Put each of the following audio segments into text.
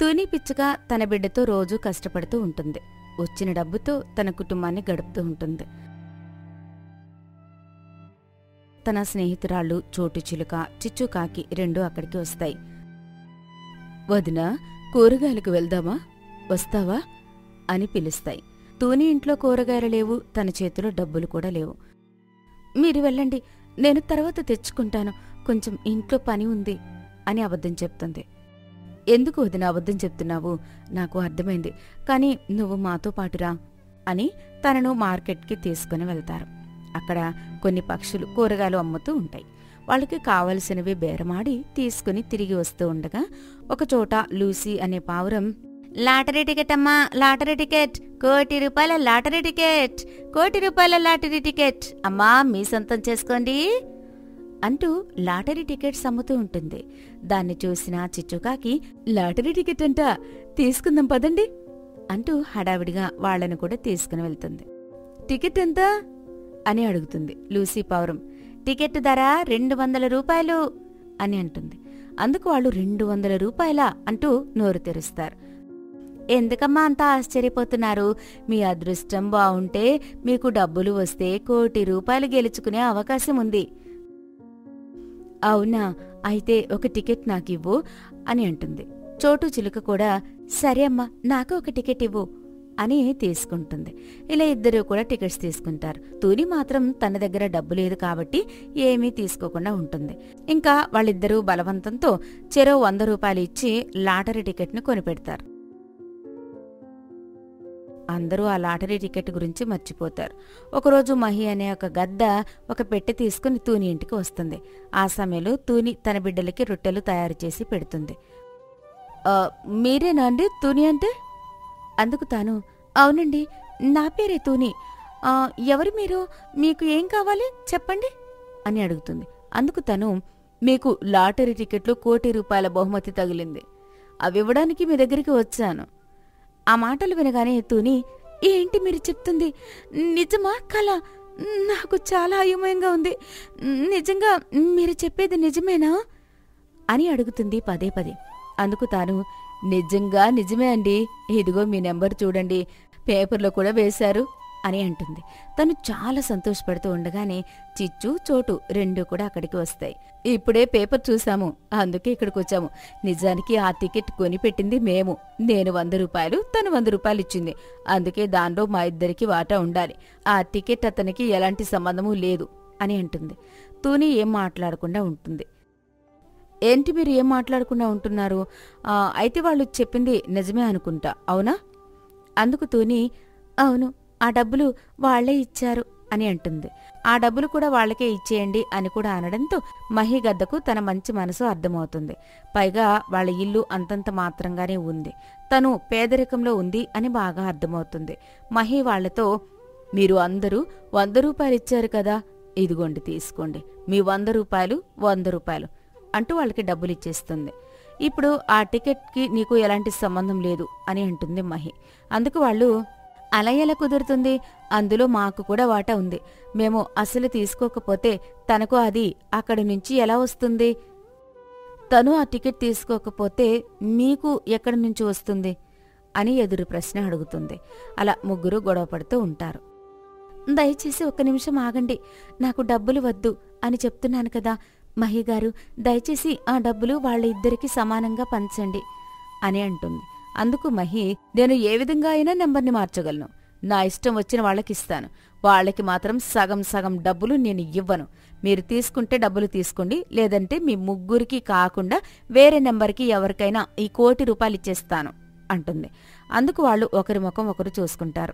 తూని పిచ్చుక తన బిడ్డతో రోజూ కష్టపడుతూ ఉంటుంది వచ్చిన డబ్బుతో తన కుటుంబాన్ని గడుపుతూ ఉంటుంది తన స్నేహితురాళ్ళు చోటు చిలుక చిచ్చుకాకి రెండూ అక్కడికి వస్తాయి వదినా కూరగాయలకు వెళ్దామా వస్తావా అని పిలుస్తాయి తూని ఇంట్లో కూరగాయలు లేవు తన చేతిలో డబ్బులు కూడా లేవు మీరు వెళ్ళండి నేను తర్వాత తెచ్చుకుంటాను కొంచెం ఇంట్లో పని ఉంది అని అబద్ధం చెప్తుంది ఎందుకు వదిన అబద్ధం చెప్తున్నావు నాకు అర్థమైంది కానీ నువ్వు మాతో పాటురా అని తనను మార్కెట్కి తీసుకుని వెళ్తారు అక్కడ కొన్ని పక్షులు కూరగాయలు అమ్ముతూ ఉంటాయి వాళ్ళకి కావలసినవి బేరమాడి తీసుకుని తిరిగి వస్తూ ఉండగా ఒకచోట లూసీ అనే పావురం లాటరీ టికెట్ అమ్మా లాటరీ టికెట్ కోటి రూపాయల లాటరీ టికెట్ కోటి రూపాయల లాటరీ టికెట్ అమ్మా మీ సొంతం చేసుకోండి అంటూ లాటరీ టికెట్స్ అమ్ముతూ ఉంటుంది దాన్ని చూసిన చిచ్చుకాకి లాటరీ టికెట్ అంట తీసుకుందాం పదండి అంటూ హడావిడిగా వాళ్ళను కూడా తీసుకుని వెళ్తుంది టికెట్ ఎంత అని అడుగుతుంది లూసీ పౌరం టికెట్ ధర రెండు వందల రూపాయలు అని అంటుంది అందుకు వాళ్ళు రెండు వందల రూపాయలా అంటూ నోరు తెరుస్తారు ఎందుకమ్మా అంత ఆశ్చర్యపోతున్నారు మీ అదృష్టం బావుంటే మీకు డబ్బులు వస్తే కోటి రూపాయలు గెలుచుకునే అవకాశం ఉంది అవునా అయితే ఒక టికెట్ నాకివ్వు అని అంటుంది చోటు చిలుక కూడా సరే అమ్మా నాకు ఒక టికెట్ ఇవ్వు అని తీసుకుంటుంది ఇలా ఇద్దరూ కూడా టికెట్స్ తీసుకుంటారు తూని మాత్రం తన దగ్గర డబ్బు లేదు కాబట్టి ఏమీ తీసుకోకుండా ఉంటుంది ఇంకా వాళ్ళిద్దరూ బలవంతంతో చెరో వంద రూపాయలు ఇచ్చి లాటరీ టికెట్ను కొనిపెడతారు అందరూ ఆ లాటరీ టికెట్ గురించి మర్చిపోతారు ఒకరోజు మహి అనే ఒక గద్ద ఒక పెట్టె తీసుకుని తూని ఇంటికి వస్తుంది ఆ సమయంలో తూని తన బిడ్డలకి రొట్టెలు తయారు చేసి పెడుతుంది "ఆ, మీరేనా అండి తూని అంటే అందుకు తాను అవునండి నా పేరే తూని "ఆ, ఎవరు మీరు మీకు ఏం కావాలి చెప్పండి అని అడుగుతుంది అందుకు తను మీకు లాటరీ టికెట్లు కోటి రూపాయల బహుమతి తగిలింది అవి ఇవ్వడానికి మీ దగ్గరికి వచ్చాను ఆ మాటలు వినగానే తూని ఏంటి మీరు చెప్తుంది నిజమా కళ నాకు చాలా అయోమయంగా ఉంది నిజంగా మీరు చెప్పేది నిజమేనా అని అడుగుతుంది పదే పదే అందుకు తాను నిజంగా నిజమే అండి ఇదిగో మీ నెంబర్ చూడండి పేపర్లో కూడా వేశారు అని అంటుంది తను చాలా సంతోషపడుతూ ఉండగానే చిచ్చు చోటు రెండు కూడా అక్కడికి వస్తాయి ఇప్పుడే పేపర్ చూసాము అందుకే ఇక్కడికి వచ్చాము నిజానికి ఆ టికెట్ కొనిపెట్టింది మేము నేను వంద రూపాయలు తను వంద రూపాయలు ఇచ్చింది అందుకే దానిలో మా ఇద్దరికి వాటా ఉండాలి ఆ టికెట్ అతనికి ఎలాంటి సంబంధము లేదు అని అంటుంది తూని ఏం మాట్లాడకుండా ఉంటుంది ఏంటి మీరు ఏం మాట్లాడకుండా ఉంటున్నారు ఆ, అయితే వాళ్ళు చెప్పింది నిజమే అనుకుంటా అవునా అందుకు తూని అవును ఆ డబ్బులు వాళ్లే ఇచ్చారు అని అంటుంది ఆ డబ్బులు కూడా వాళ్ళకే ఇచ్చేయండి అని కూడా అనడంతో మహిగద్దకు తన మంచి మనసు అర్థమవుతుంది పైగా వాళ్ళ ఇల్లు అంతంత మాత్రంగానే ఉంది తను పేదరికంలో ఉంది అని బాగా అర్థమవుతుంది మహి వాళ్లతో మీరు అందరూ వంద రూపాయలు ఇచ్చారు కదా ఇదిగోండి తీసుకోండి మీ వంద రూపాయలు వంద రూపాయలు అంటూ వాళ్ళకి డబ్బులు ఇచ్చేస్తుంది ఇప్పుడు ఆ టికెట్కి నీకు ఎలాంటి సంబంధం లేదు అని అంటుంది మహి అందుకు వాళ్ళు అలా ఎలా కుదురుతుంది అందులో మాకు కూడా వాటా ఉంది మేము అసలు తీసుకోకపోతే తనకు అది అక్కడి నుంచి ఎలా వస్తుంది తను ఆ టికెట్ తీసుకోకపోతే మీకు ఎక్కడి నుంచి వస్తుంది అని ఎదురు ప్రశ్న అడుగుతుంది అలా ముగ్గురు గొడవ పడుతూ ఉంటారు దయచేసి ఒక్క నిమిషం ఆగండి నాకు డబ్బులు వద్దు అని చెప్తున్నాను కదా మహి గారు దయచేసి ఆ డబ్బులు వాళ్ళ ఇద్దరికి సమానంగా పంచండి అని అంటుంది అందుకు మహి నేను ఏ విధంగా అయినా నెంబర్ని మార్చగలను నా ఇష్టం వచ్చిన వాళ్ళకిస్తాను వాళ్ళకి మాత్రం సగం సగం డబ్బులు నేను ఇవ్వను మీరు తీసుకుంటే డబ్బులు తీసుకోండి లేదంటే మీ ముగ్గురికి కాకుండా వేరే నెంబర్కి ఎవరికైనా ఈ కోటి రూపాయలు ఇచ్చేస్తాను అంటుంది అందుకు వాళ్ళు ఒకరి ముఖం ఒకరు చూసుకుంటారు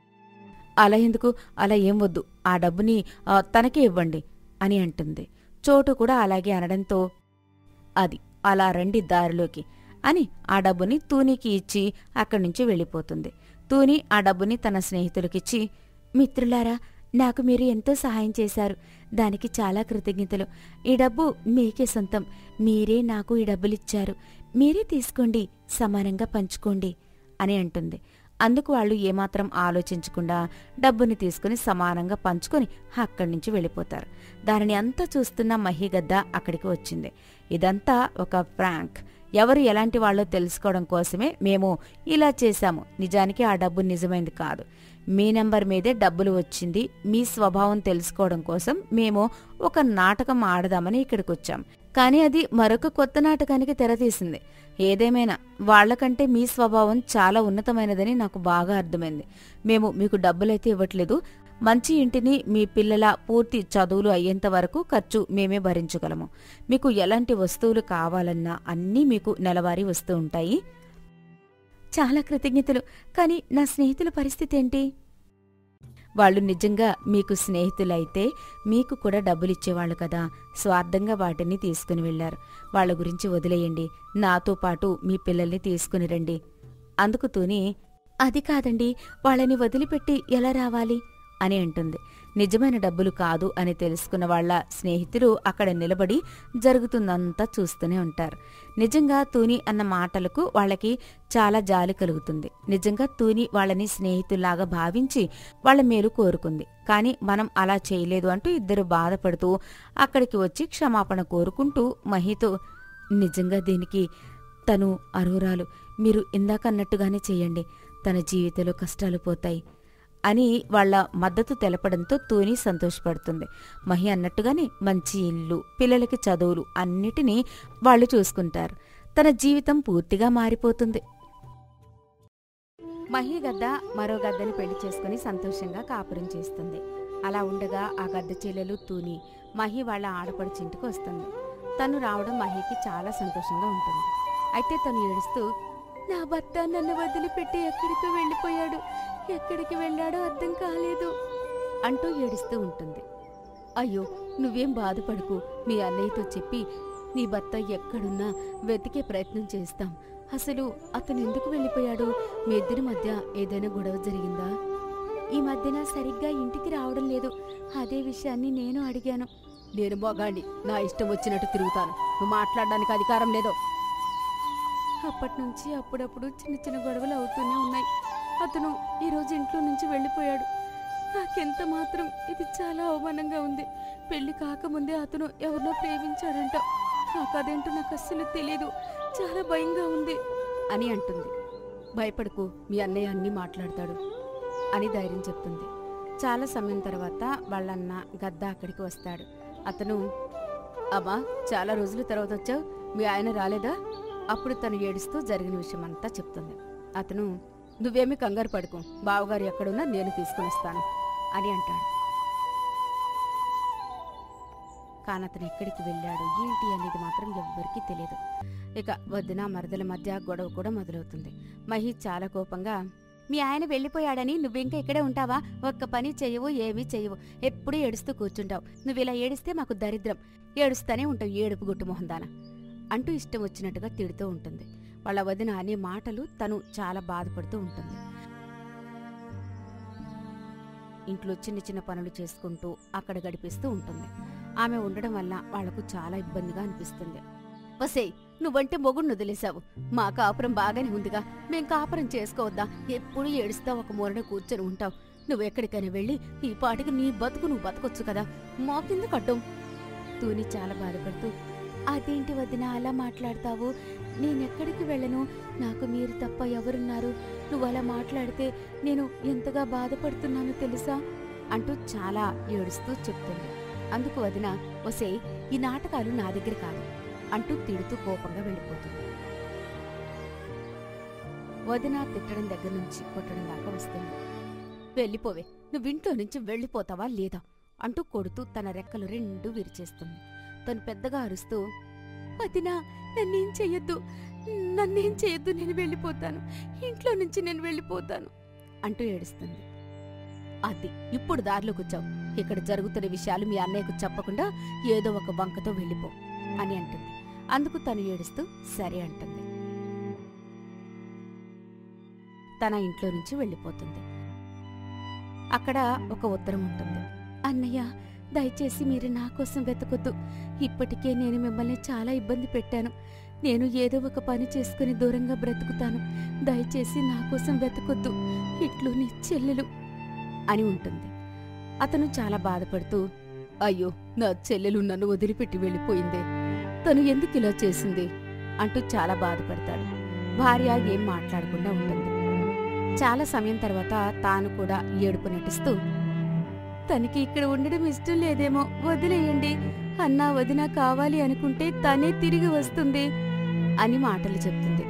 అలా ఎందుకు అలా ఏం వద్దు ఆ డబ్బుని ఆ, తనకే ఇవ్వండి అని అంటుంది చోటు కూడా అలాగే అనడంతో అది అలా రండి దారిలోకి అని ఆ డబ్బుని తూనికి ఇచ్చి అక్కడి నుంచి వెళ్ళిపోతుంది తూని ఆ డబ్బుని తన స్నేహితులకిచ్చి మిత్రులారా నాకు మీరు ఎంతో సహాయం చేశారు దానికి చాలా కృతజ్ఞతలు ఈ డబ్బు మీకే సొంతం మీరే నాకు ఈ డబ్బులిచ్చారు మీరే తీసుకోండి సమానంగా పంచుకోండి అని అంటుంది అందుకు వాళ్ళు ఏమాత్రం ఆలోచించకుండా డబ్బుని తీసుకుని సమానంగా పంచుకొని అక్కడి నుంచి వెళ్ళిపోతారు దానిని అంతా చూస్తున్న మహిగద్ద అక్కడికి వచ్చింది ఇదంతా ఒక ప్రాంక్ ఎవరు ఎలాంటి వాళ్ళో తెలుసుకోవడం కోసమే మేము ఇలా చేశాము నిజానికి ఆ డబ్బు నిజమైంది కాదు మీ నెంబర్ మీదే డబ్బులు వచ్చింది మీ స్వభావం తెలుసుకోవడం కోసం మేము ఒక నాటకం ఆడదామని ఇక్కడికి వచ్చాం కానీ అది మరొక కొత్త నాటకానికి తెరతీసింది ఏదేమైనా వాళ్ళకంటే మీ స్వభావం చాలా ఉన్నతమైనదని నాకు బాగా అర్థమైంది మేము మీకు డబ్బులైతే ఇవ్వట్లేదు మంచి ఇంటిని మీ పిల్లల పూర్తి చదువులు అయ్యేంత వరకు ఖర్చు మేమే భరించగలము మీకు ఎలాంటి వస్తువులు కావాలన్నా అన్నీ మీకు నెలవారీ వస్తూ ఉంటాయి చాలా కృతజ్ఞతలు కానీ నా స్నేహితుల పరిస్థితి ఏంటి వాళ్ళు నిజంగా మీకు స్నేహితులైతే మీకు కూడా డబ్బులిచ్చేవాళ్ళు కదా స్వార్థంగా వాటిని తీసుకుని వెళ్లారు వాళ్ళ గురించి వదిలేయండి నాతో పాటు మీ పిల్లల్ని తీసుకుని రండి అందుకు తూని అది కాదండి వాళ్ళని వదిలిపెట్టి ఎలా రావాలి అని అంటుంది నిజమైన డబ్బులు కాదు అని తెలుసుకున్న వాళ్ళ స్నేహితులు అక్కడ నిలబడి జరుగుతుందంతా చూస్తూనే ఉంటారు నిజంగా తూని అన్న మాటలకు వాళ్ళకి చాలా జాలి కలుగుతుంది నిజంగా తూని వాళ్ళని స్నేహితుల్లాగా భావించి వాళ్ళ మేలు కోరుకుంది కానీ మనం అలా చేయలేదు అంటూ ఇద్దరు బాధపడుతూ అక్కడికి వచ్చి క్షమాపణ కోరుకుంటూ మహితో నిజంగా దీనికి తను అర్హురాలు మీరు ఇందాకన్నట్టుగానే చేయండి తన జీవితంలో కష్టాలు పోతాయి అని వాళ్ళ మద్దతు తెలపడంతో తూని సంతోషపడుతుంది మహి అన్నట్టుగానే మంచి ఇల్లు పిల్లలకి చదువులు అన్నిటినీ వాళ్ళు చూసుకుంటారు తన జీవితం పూర్తిగా మారిపోతుంది మహి గద్ద మరో గద్దని పెళ్లి చేసుకుని సంతోషంగా కాపురం చేస్తుంది అలా ఉండగా ఆ గద్ద చెల్లెలు తూని మహి వాళ్ళ ఆడపడుచింటికి వస్తుంది తను రావడం మహికి చాలా సంతోషంగా ఉంటుంది అయితే తను ఏడుస్తూ నా భర్త నన్ను వదిలిపెట్టి ఎక్కడికి వెళ్ళిపోయాడు ఎక్కడికి వెళ్ళాడో అర్థం కాలేదు అంటూ ఏడుస్తూ ఉంటుంది అయ్యో నువ్వేం బాధపడకు మీ అన్నయ్యతో చెప్పి నీ భర్త ఎక్కడున్నా వెతికే ప్రయత్నం చేస్తాం అసలు అతను ఎందుకు వెళ్ళిపోయాడు మీ ఇద్దరి మధ్య ఏదైనా గొడవ జరిగిందా ఈ మధ్యన సరిగ్గా ఇంటికి రావడం లేదు అదే విషయాన్ని నేను అడిగాను నేను మొగాండి నా ఇష్టం వచ్చినట్టు తిరుగుతాను నువ్వు మాట్లాడడానికి అధికారం లేదో అప్పటి నుంచి అప్పుడప్పుడు చిన్న చిన్న గొడవలు అవుతూనే ఉన్నాయి అతను ఈరోజు ఇంట్లో నుంచి వెళ్ళిపోయాడు నాకెంత మాత్రం ఇది చాలా అవమానంగా ఉంది పెళ్లి కాకముందే అతను ఎవరినో ప్రేమించాడంట నాకు అదేంటో నాకు అస్సలు తెలీదు చాలా భయంగా ఉంది అని అంటుంది భయపడకు మీ అన్నయ్య అన్నీ మాట్లాడతాడు అని ధైర్యం చెప్తుంది చాలా సమయం తర్వాత వాళ్ళన్న గద్ద అక్కడికి వస్తాడు అతను అమ్మా చాలా రోజుల తర్వాత వచ్చావు మీ ఆయన రాలేదా అప్పుడు తను ఏడుస్తూ జరిగిన విషయం అంతా చెప్తుంది అతను నువ్వేమీ కంగారు పడుకో బావగారు ఎక్కడున్నా నేను తీసుకుని వస్తాను అని అంటాడు కానీ అతను ఎక్కడికి వెళ్ళాడు ఏంటి అనేది మాత్రం ఎవ్వరికీ తెలియదు ఇక వదిన మరదల మధ్య గొడవ కూడా మొదలవుతుంది మహి చాలా కోపంగా మీ ఆయన వెళ్ళిపోయాడని నువ్వింకా ఇక్కడే ఉంటావా ఒక్క పని చెయ్యవు ఏమీ చెయ్యవు ఎప్పుడూ ఏడుస్తూ కూర్చుంటావు నువ్వు ఇలా ఏడిస్తే మాకు దరిద్రం ఏడుస్తానే ఉంటావు ఏడుపు గుట్టు మొహందాన అంటూ ఇష్టం వచ్చినట్టుగా తిడుతూ ఉంటుంది వాళ్ళ వదిన అనే మాటలు తను చాలా బాధపడుతూ ఉంటుంది ఇంట్లో చిన్న చిన్న పనులు చేసుకుంటూ అక్కడ గడిపిస్తూ ఉంటుంది ఆమె ఉండడం వల్ల వాళ్లకు చాలా ఇబ్బందిగా అనిపిస్తుంది వసేయ్ నువ్వంటే మొగుడు వదిలేశావు మా కాపురం బాగానే ఉందిగా మేం కాపురం చేసుకోవద్దా ఎప్పుడు ఏడుస్తా ఒక మూరన కూర్చొని ఉంటావు నువ్వు ఎక్కడికైనా వెళ్ళి ఈ పాటికి నీ బతుకు నువ్వు బతకొచ్చు కదా మా కింద కట్టం తూని చాలా బాధపడుతూ అదేంటి వదిన అలా మాట్లాడతావు నేనెక్కడికి వెళ్ళను నాకు మీరు తప్ప ఎవరున్నారు నువ్వు అలా మాట్లాడితే నేను ఎంతగా బాధపడుతున్నానో తెలుసా అంటూ చాలా ఏడుస్తూ చెప్తుంది అందుకు వదిన ఒసే ఈ నాటకాలు నా దగ్గర కాదు అంటూ తిడుతూ కోపంగా వెళ్ళిపోతుంది వదిన తిట్టడం దగ్గర నుంచి కొట్టడం దాకా వస్తుంది వెళ్ళిపోవే నువ్వు ఇంట్లో నుంచి వెళ్ళిపోతావా లేదా అంటూ కొడుతూ తన రెక్కలు రెండు విరిచేస్తుంది తను పెద్దగా అరుస్తూ వదినా నన్నేం చెయ్యొద్దు నన్నేం చెయ్యొద్దు నేను వెళ్ళిపోతాను ఇంట్లో నుంచి నేను వెళ్ళిపోతాను అంటూ ఏడుస్తుంది అది ఇప్పుడు దారిలోకి వచ్చావు ఇక్కడ జరుగుతున్న విషయాలు మీ అన్నయ్యకు చెప్పకుండా ఏదో ఒక వంకతో వెళ్ళిపో అని అంటుంది అందుకు తను ఏడుస్తూ సరే అంటుంది తన ఇంట్లో నుంచి వెళ్ళిపోతుంది అక్కడ ఒక ఉత్తరం ఉంటుంది అన్నయ్య దయచేసి మీరు నా కోసం వెతకొద్దు ఇప్పటికే నేను మిమ్మల్ని చాలా ఇబ్బంది పెట్టాను నేను ఏదో ఒక పని చేసుకుని దూరంగా బ్రతుకుతాను దయచేసి నా కోసం వెతకొద్దు ఇట్లు నీ చెల్లెలు అని ఉంటుంది అతను చాలా బాధపడుతూ అయ్యో నా చెల్లెలు నన్ను వదిలిపెట్టి వెళ్ళిపోయిందే తను ఎందుకు ఇలా చేసింది అంటూ చాలా బాధపడతాడు భార్య ఏం మాట్లాడకుండా ఉంటుంది చాలా సమయం తర్వాత తాను కూడా ఏడుపు నటిస్తూ తనకి ఇక్కడ ఉండడం ఇష్టం లేదేమో వదిలేయండి అన్నా వదిన కావాలి అనుకుంటే తనే తిరిగి వస్తుంది అని మాటలు చెప్తుంది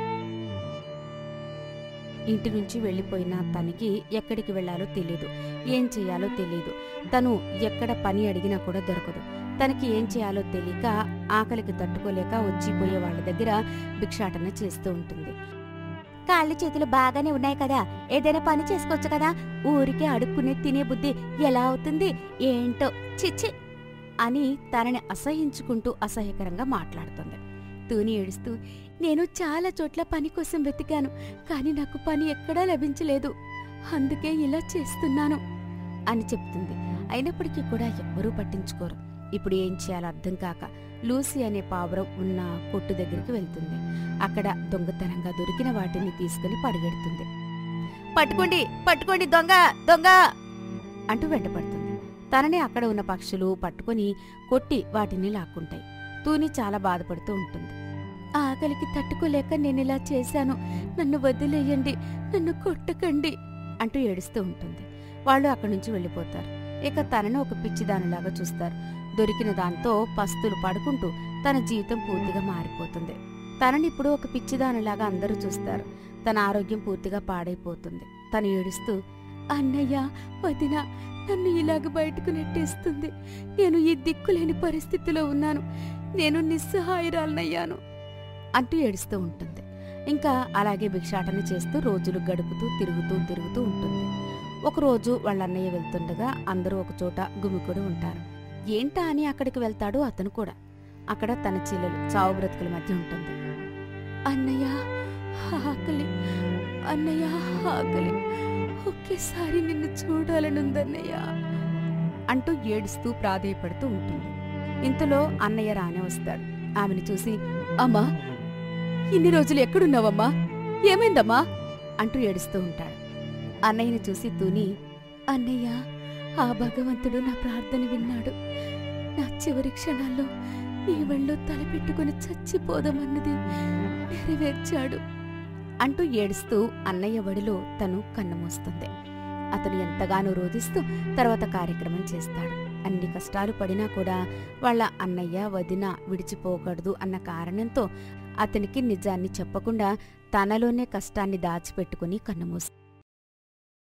ఇంటి నుంచి వెళ్ళిపోయిన తనకి ఎక్కడికి వెళ్లాలో తెలియదు ఏం చేయాలో తెలియదు తను ఎక్కడ పని అడిగినా కూడా దొరకదు తనకి ఏం చేయాలో తెలియక ఆకలికి తట్టుకోలేక వచ్చిపోయే వాళ్ళ దగ్గర భిక్షాటన చేస్తూ ఉంటుంది కాళ్ళు చేతులు బాగానే ఉన్నాయి కదా ఏదైనా పని చేసుకోవచ్చు కదా ఊరికే అడుక్కునే తినే బుద్ధి ఎలా అవుతుంది ఏంటో చిచ్చి అని తనని అసహించుకుంటూ అసహ్యకరంగా మాట్లాడుతుంది తూని ఏడుస్తూ నేను చాలా చోట్ల పని కోసం వెతికాను కానీ నాకు పని ఎక్కడా లభించలేదు అందుకే ఇలా చేస్తున్నాను అని చెప్తుంది అయినప్పటికీ కూడా ఎవ్వరూ పట్టించుకోరు ఇప్పుడు ఏం చేయాలో అర్థం కాక లూసీ అనే పావురం ఉన్న కొట్టు దగ్గరికి వెళ్తుంది అక్కడ దొంగతనంగా దొరికిన వాటిని తీసుకుని పరిగెడుతుంది పట్టుకోండి పట్టుకోండి దొంగ దొంగ అంటూ వెంటపడుతుంది తనని అక్కడ ఉన్న పక్షులు పట్టుకొని కొట్టి వాటిని లాక్కుంటాయి తూని చాలా బాధపడుతూ ఉంటుంది ఆకలికి తట్టుకోలేక నేనిలా చేశాను నన్ను వదిలేయండి నన్ను కొట్టకండి అంటూ ఏడుస్తూ ఉంటుంది వాళ్ళు అక్కడి నుంచి వెళ్ళిపోతారు ఇక తనను ఒక పిచ్చిదానిలాగా చూస్తారు దొరికిన దాంతో పస్తులు పడుకుంటూ తన జీవితం పూర్తిగా మారిపోతుంది తననిప్పుడు ఒక పిచ్చిదానిలాగా అందరూ చూస్తారు తన ఆరోగ్యం పూర్తిగా పాడైపోతుంది తను ఏడుస్తూ అన్నయ్య వదిన నన్ను ఇలాగ బయటకు నెట్టేస్తుంది నేను ఈ దిక్కులేని పరిస్థితిలో ఉన్నాను నేను నిస్సహాయురాలనయ్యాను అంటూ ఏడుస్తూ ఉంటుంది ఇంకా అలాగే భిక్షాటన చేస్తూ రోజులు గడుపుతూ తిరుగుతూ తిరుగుతూ ఉంటుంది ఒకరోజు వాళ్ళ అన్నయ్య వెళ్తుండగా అందరూ ఒకచోట గుమికూడి ఉంటారు ఏంటా అని అక్కడికి వెళ్తాడు అతను కూడా అక్కడ తన చెల్లెలు చావు బ్రతుకుల మధ్య ఉంటుంది అన్నయ్య ఆకలి అన్నయ్య ఆకలి ఒకేసారి నిన్ను చూడాలనుందన్నయ్య అంటూ ఏడుస్తూ ప్రాధేయపడుతూ ఉంటుంది ఇంతలో అన్నయ్య రానే వస్తాడు ఆమెను చూసి అమ్మా ఇన్ని రోజులు ఎక్కడున్నావమ్మా ఏమైందమ్మా అంటూ ఏడుస్తూ ఉంటాడు అన్నయ్యని చూసి తూని అన్నయ్య ఆ భగవంతుడు నా ప్రార్థన విన్నాడు నా చివరి క్షణాల్లో నీ ఒళ్ళో తలపెట్టుకుని చచ్చిపోదామన్నది నెరవేర్చాడు అంటూ ఏడుస్తూ అన్నయ్య వడిలో తను కన్నుమూస్తుంది అతను ఎంతగానో రోధిస్తూ తర్వాత కార్యక్రమం చేస్తాడు అన్ని కష్టాలు పడినా కూడా వాళ్ళ అన్నయ్య వదిన విడిచిపోకూడదు అన్న కారణంతో అతనికి నిజాన్ని చెప్పకుండా తనలోనే కష్టాన్ని దాచిపెట్టుకుని కన్నుమూస్తాడు